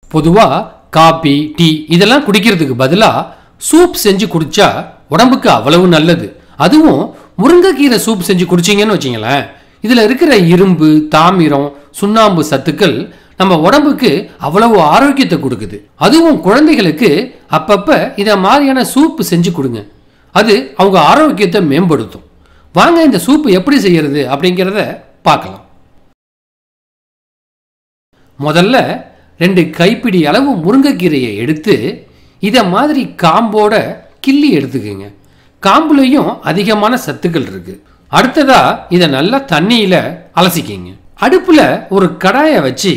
பொதுவா coffee tea இதெல்லாம் குடிக்கிறதுக்கு பதிலா சூப் செஞ்சு குடிச்சா உடம்புக்கு அவ்வளவு நல்லது அதுவும் முருங்கைக்கீரை சூப் செஞ்சு குடிச்சீங்கன்னு வச்சுங்களேன் இதுல இருக்கிற இரும்பு தாமிரம் சுண்ணாம்பு சத்துக்கள் நம்ம உடம்புக்கு அவ்வளவு ஆரோக்கியத்தை கொடுக்குது அதுவும் குழந்தைகளுக்கு அப்பப்ப இத மாதிரியான சூப் செஞ்சு கொடுங்க அது அவங்க ஆரோக்கியத்தை மேம்படுத்தும் வாங்க இந்த சூப் எப்படி செய்யறது அப்படிங்கிறத பார்க்கலாம் முதல்ல ரெண்டு கைப்பிடி அளவு முருங்கைக்கீரையை எடுத்து இதை மாதிரி காம்போட கிள்ளி எடுத்துக்கோங்க காம்புலையும் அதிகமான சத்துக்கள் இருக்கு அடுத்ததா இதை நல்லா தண்ணியில அலசிக்கிங்க அடுப்புல ஒரு கடாயை வச்சு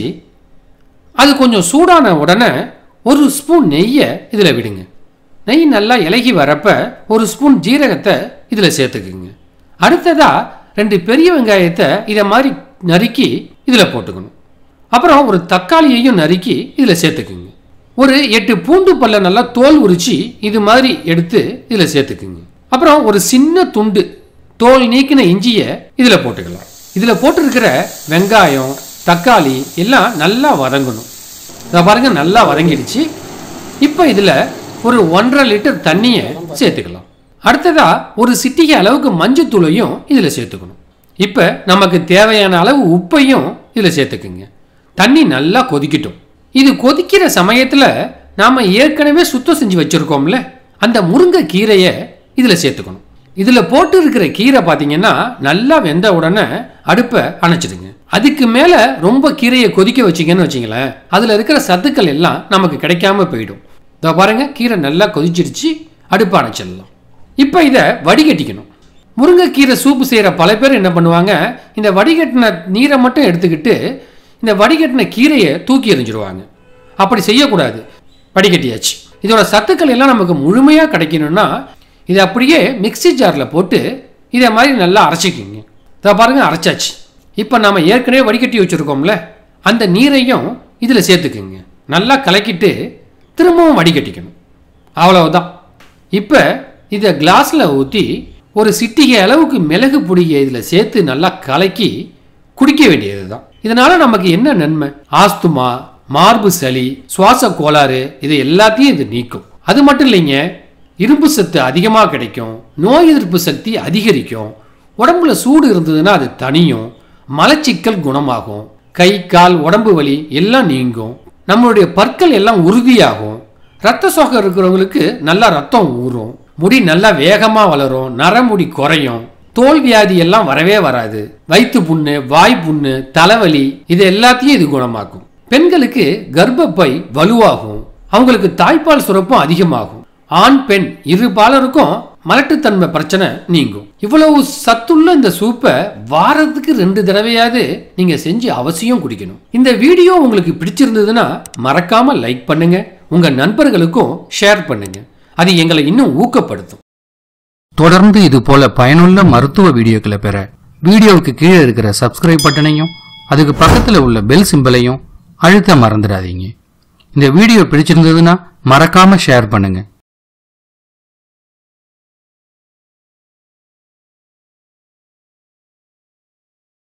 அது கொஞ்சம் சூடான உடனே ஒரு ஸ்பூன் நெய்யை இதில் விடுங்க நெய் நல்லா இலகி வரப்ப ஒரு ஸ்பூன் ஜீரகத்தை இதில் சேர்த்துக்குங்க அடுத்ததா ரெண்டு பெரிய வெங்காயத்தை இதை மாதிரி நறுக்கி இதில் போட்டுக்கணும் அப்புறம் ஒரு தக்காளியையும் நறுக்கி இதில் சேர்த்துக்குங்க ஒரு எட்டு பூண்டு பல்ல நல்லா தோல் உரிச்சு இது மாதிரி எடுத்து இதில் சேர்த்துக்குங்க அப்புறம் ஒரு சின்ன துண்டு தோல் நீக்கின இஞ்சியை இதில் போட்டுக்கலாம் இதில் போட்டிருக்கிற வெங்காயம் தக்காளி எல்லாம் நல்லா வதங்கணும் இதை பாருங்க நல்லா வதங்கிடுச்சு இப்போ இதில் ஒரு ஒன்றரை லிட்டர் தண்ணியை சேர்த்துக்கலாம் அடுத்ததா ஒரு சிட்டிகை அளவுக்கு மஞ்சத்தூளையும் இதில் சேர்த்துக்கணும் இப்போ நமக்கு தேவையான அளவு உப்பையும் இதில் சேர்த்துக்குங்க தண்ணி நல்லா கொதிக்கட்டும் இது கொதிக்கிற சமயத்தில் நாம் ஏற்கனவே சுத்தம் செஞ்சு வச்சுருக்கோம்ல அந்த முருங்கை கீரையை இதில் சேர்த்துக்கணும் இதில் போட்டு இருக்கிற கீரை பார்த்தீங்கன்னா நல்லா வெந்த உடனே அடுப்பை அணைச்சிடுங்க அதுக்கு மேலே ரொம்ப கீரையை கொதிக்க வச்சிங்கன்னு வச்சிங்களேன் அதில் இருக்கிற சத்துக்கள் எல்லாம் நமக்கு கிடைக்காம போயிடும் இதோ பாருங்க கீரை நல்லா கொதிச்சிருச்சு அடுப்பை அணைச்சிடலாம் இப்போ இதை வடிகட்டிக்கணும் முருங்கைக்கீரை சூப்பு செய்கிற பல பேர் என்ன பண்ணுவாங்க இந்த வடிகட்டின நீரை மட்டும் எடுத்துக்கிட்டு இந்த வடிகட்டின கீரையை தூக்கி எறிஞ்சிடுவாங்க அப்படி செய்யக்கூடாது வடிகட்டியாச்சு இதோட சத்துக்கள் எல்லாம் நமக்கு முழுமையாக கிடைக்கணும்னா இதை அப்படியே மிக்ஸி ஜாரில் போட்டு இதை மாதிரி நல்லா அரைச்சிக்கிங்க இதை பாருங்க அரைச்சாச்சு இப்போ நாம ஏற்கனவே வடிகட்டி வச்சுருக்கோம்ல அந்த நீரையும் இதில் சேர்த்துக்குங்க நல்லா கலக்கிட்டு திரும்பவும் வடிகட்டிக்கணும் அவ்வளவுதான் இப்போ இதை கிளாஸில் ஊற்றி ஒரு சிட்டிகை அளவுக்கு மிளகு பொடியை இதில் சேர்த்து நல்லா கலக்கி குடிக்க வேண்டியது தான் இதனால நமக்கு என்ன நன்மை ஆஸ்துமா மார்பு சளி சுவாச கோளாறு இது எல்லாத்தையும் இது நீக்கும் அது மட்டும் இல்லைங்க இரும்பு சத்து அதிகமாக கிடைக்கும் நோய் எதிர்ப்பு சக்தி அதிகரிக்கும் உடம்புல சூடு இருந்ததுன்னா அது தனியும் மலச்சிக்கல் குணமாகும் கை கால் உடம்பு வலி எல்லாம் நீங்கும் நம்மளுடைய பற்கள் எல்லாம் உறுதியாகும் ரத்த சோகை இருக்கிறவங்களுக்கு நல்லா ரத்தம் ஊறும் முடி நல்லா வேகமா வளரும் நரமுடி குறையும் தோல் வியாதி எல்லாம் வரவே வராது வயிற்று புண்ணு வாய் புண்ணு தலைவலி இது எல்லாத்தையும் இது குணமாக்கும் பெண்களுக்கு கர்ப்பப்பை வலுவாகும் அவங்களுக்கு தாய்ப்பால் சுரப்பும் அதிகமாகும் ஆண் பெண் இரு பாலருக்கும் மலட்டுத்தன்மை பிரச்சனை நீங்கும் இவ்வளவு சத்துள்ள இந்த சூப்பை வாரத்துக்கு ரெண்டு தடவையாவது நீங்க செஞ்சு அவசியம் குடிக்கணும் இந்த வீடியோ உங்களுக்கு பிடிச்சிருந்ததுன்னா மறக்காம லைக் பண்ணுங்க உங்க நண்பர்களுக்கும் ஷேர் பண்ணுங்க அது எங்களை இன்னும் ஊக்கப்படுத்தும் தொடர்ந்து இது போல பயனுள்ள மருத்துவ வீடியோக்களை பெற வீடியோவுக்கு கீழே இருக்கிற சப்ஸ்கிரைப் பட்டனையும் அதுக்கு பக்கத்துல உள்ள பெல் சிம்பலையும் அழுத்த மறந்துடாதீங்க இந்த வீடியோ பிடிச்சிருந்ததுன்னா மறக்காம ஷேர் பண்ணுங்க